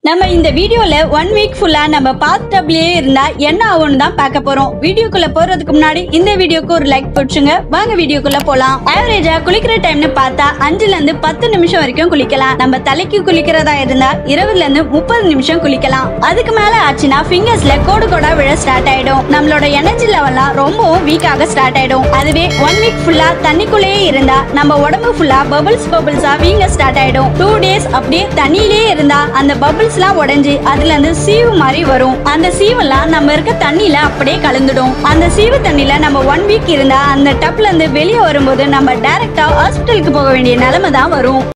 நம்ம இந்த வீடியோல ஒன் வீக் ஃபுல்லா நம்ம பாத் டப்லயே இருந்தா என்ன ஆகும்னு தான் பார்க்க போறோம் வீடியோக்குள்ள போறதுக்கு முன்னாடி இந்த வீடியோக்கு ஒரு லைக் போட்டுருங்க வாங்க வீடியோக்குள்ள போலாம் ஆவரேஜா குளிக்கிற டைம்னு பார்த்தா அஞ்சுல இருந்து பத்து நிமிஷம் வரைக்கும் குளிக்கலாம் நம்ம தலைக்கு குளிக்கிறதா இருந்தா இருபதுல இருந்து முப்பது நிமிஷம் குளிக்கலாம் அதுக்கு மேல ஆச்சுன்னா ஃபிங்கர்ஸ்ல கோடு கோடா விழ ஸ்டார்ட் ஆயிடும் நம்மளோட எனர்ஜி லெவல்லாம் ரொம்பவும் வீக் ஆக ஸ்டார்ட் ஆயிடும் அதுவே ஒன் வீக் ஃபுல்லா தண்ணிக்குள்ளேயே இருந்தா நம்ம உடம்பு ஃபுல்லா பபிள்ஸ் பபிள்ஸா வீங்க ஸ்டார்ட் ஆயிடும் டூ டேஸ் அப்படியே தண்ணியிலேயே இருந்தா அந்த பபிள்ஸ்லாம் உடைஞ்சு அதுல இருந்து சீவு மாதிரி வரும் அந்த சீவெல்லாம் நம்ம இருக்க தண்ணியில அப்படியே கலந்துடும் அந்த சீவு தண்ணியில நம்ம ஒன் வீக் இருந்தா அந்த டப்ல இருந்து வெளியே வரும்போது நம்ம டைரக்டா ஹாஸ்பிட்டலுக்கு போக வேண்டிய நிலைமை தான் வரும்